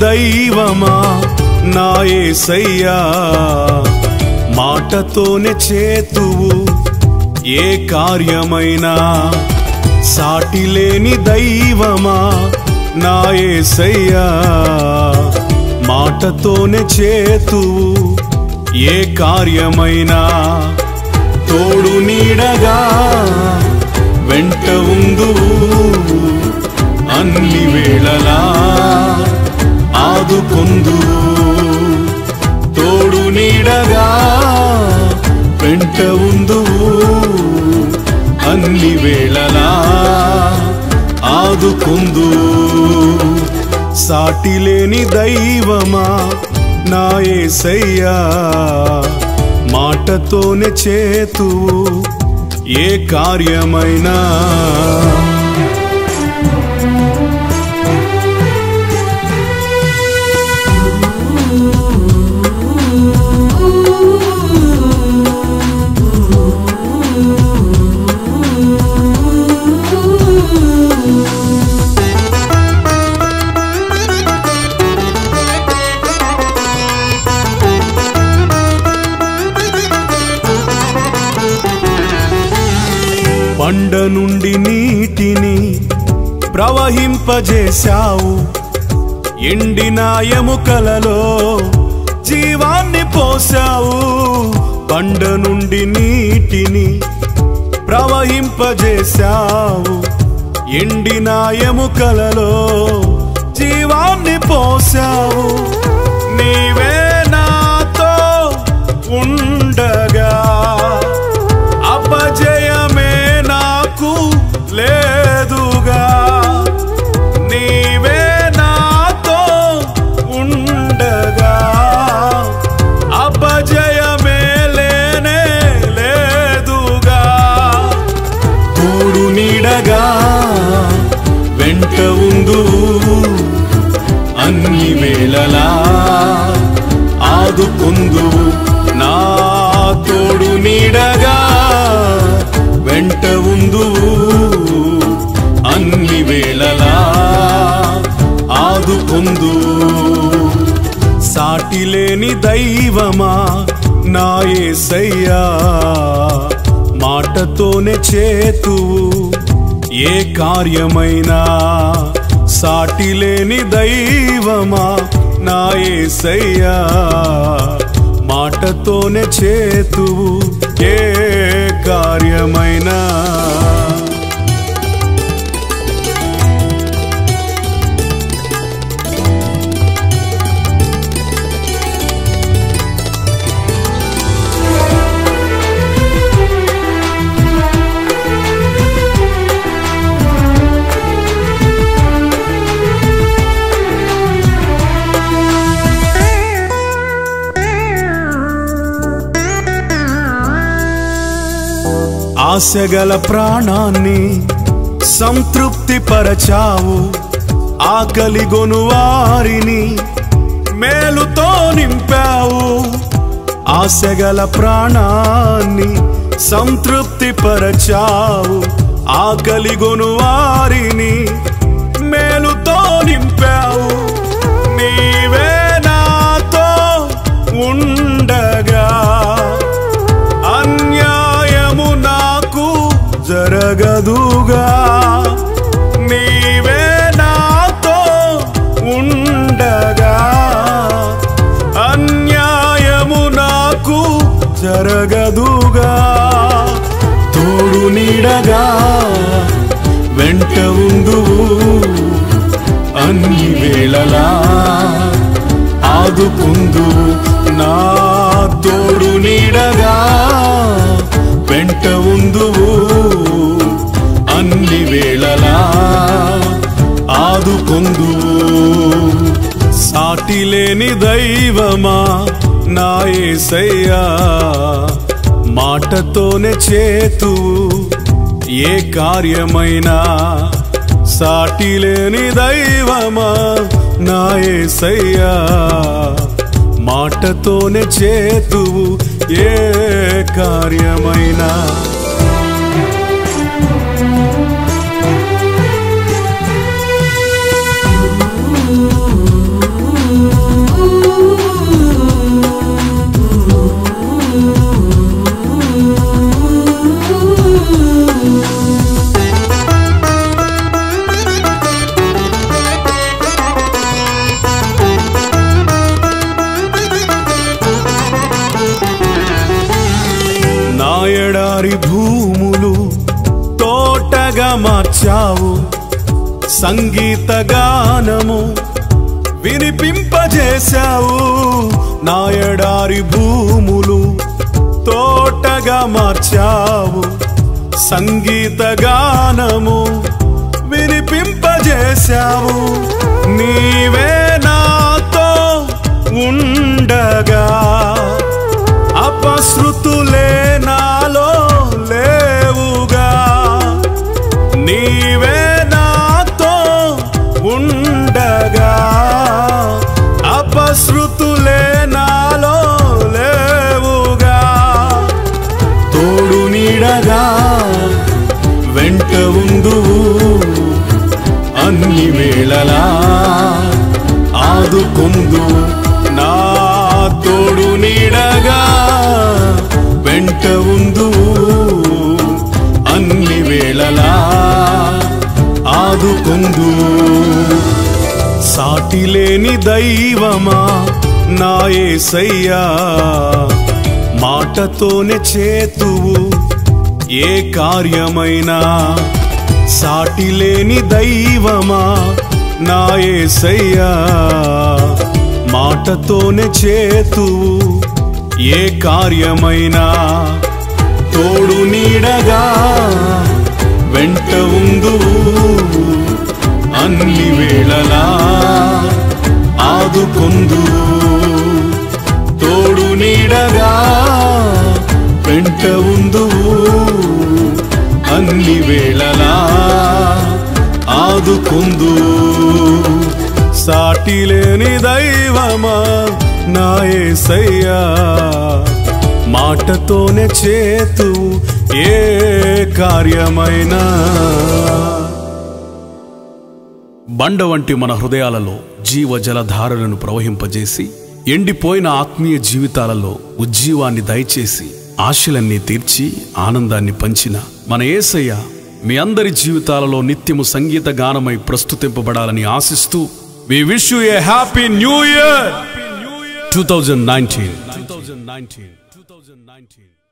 దైవమా నా యేసయ్యా మాటతోనే చేతువు ఏ కార్యమైనా సాటి లేని దైవమా నా యేసయ్యా మాటతోనే చేతువు ఏ కార్యమైనా తోడు నీడగా వెంట ఉందు అన్ని వేళలా ఆదుకొందు తోడు నీడగా వెంట ఉందు అన్ని వేళలా ఆదుకొందు సాటి లేని దైవమా నా యేసయ్యా మాటతోనే చేతువు ఏ కార్యమైనా పండ నుండి నీటిని ప్రవహింపజేశావు ఎండిన ఎముకలలో జీవాన్ని పోసావు పండ నుండి నీటిని ప్రవహింపజేశావు ఎండిన ఎముకలలో జీవాన్ని పోసావు నీవే నాతో ఉండగా అపజయమే నాకు లేదుగా నీవే నాతో ఉండగా అపజయమే లేనే లేదుగా తోడు నీడగా వెంట ఉందు అన్ని వేళలా ఆదుకుందు నా తోడు నీడగా వెంట ఉందు అన్ని వేళలా ఆదుకుందు సాటి లేని దైవమా నా యేసయ్యా మాటతోనే చేతువు ఏ కార్యమైనా సాటి లేని దైవమా నా యేసయ్యా మాటతోనే చేతువు ఏ కార్యమైనా ఆశగల ప్రాణాన్ని సంతృప్తి పరచావు ఆకలి గొనువారిని మేలుతో నింపావు ఆశగల ప్రాణాన్ని సంతృప్తి పరచావు ఆకలి గొనువారిని మేలుతో నింపావు నీవే నాతో ఉండగా అన్యాయము నాకు జరగదుగా నీవే నాతో ఉండగా అన్యాయము నాకు జరగదుగా తోడు నీడగా వెంట ఉందు అన్ని వేళలా ఆదుకుందు నా తోడు నీడగా వెంట ఉందువు అన్ని వేళలా ఆదుకుందు సాటి లేని దైవమా నా యేసయ్యా మాటతోనే చేతువు ఏ కార్యమైనా సాటి లేని దైవమా నా యేసయ్యా మాటతోనే చేతువు ఏ కార్యమైనా మార్చావు సంగీత గానము వినిపింపజేశావు నా ఎడారి భూములు తోటగా మార్చావు సంగీత గానము వినిపింపజేశావు నీవే నాతో ఉండగా అపశృతులే నాలో లేవుగా నీవే నాతో ఉండగా అపశృతులే నాలో లేవుగా తోడు నీడగా వెంట ఉందువు అన్ని వేళలా ఆదుకొందు నా తోడు నీడగా వెంట ఉందు అన్ని వేళలా ఆదుకొందు సాటిలేని దైవమా నా యేసయ్యా మాటతోనే చేతువు ఏ కార్యమైనా సాటిలేని దైవమా నా యేసయ్యా మాటతోనే చేతువు ఏ కార్యమైనా తోడు నీడగా వెంట ఉందు అన్ని వేళలా ఆదుకొందు తోడు నీడగా వెంట ఉందు అన్ని వేళలా ఆదుకొందు సాటిలేని దైవమా నా యేసయ్యా మాటతోనే చేతు ఏ కార్యమైనా బండ వంటి మన హృదయాలలో జీవ జలధారలను ప్రవహింపజేసి ఎండిపోయిన ఆత్మీయ జీవితాలలో ఉజ్జీవాన్ని దయచేసి ఆశలన్నీ తీర్చి ఆనందాన్ని పంచిన మన ఏసయ్య మీ అందరి జీవితాలలో నిత్యము సంగీత గానమై ప్రస్తుతింపబడాలని ఆశిస్తూ we wish you a happy new year two thousand nineteen two thousand nineteen two thousand nineteen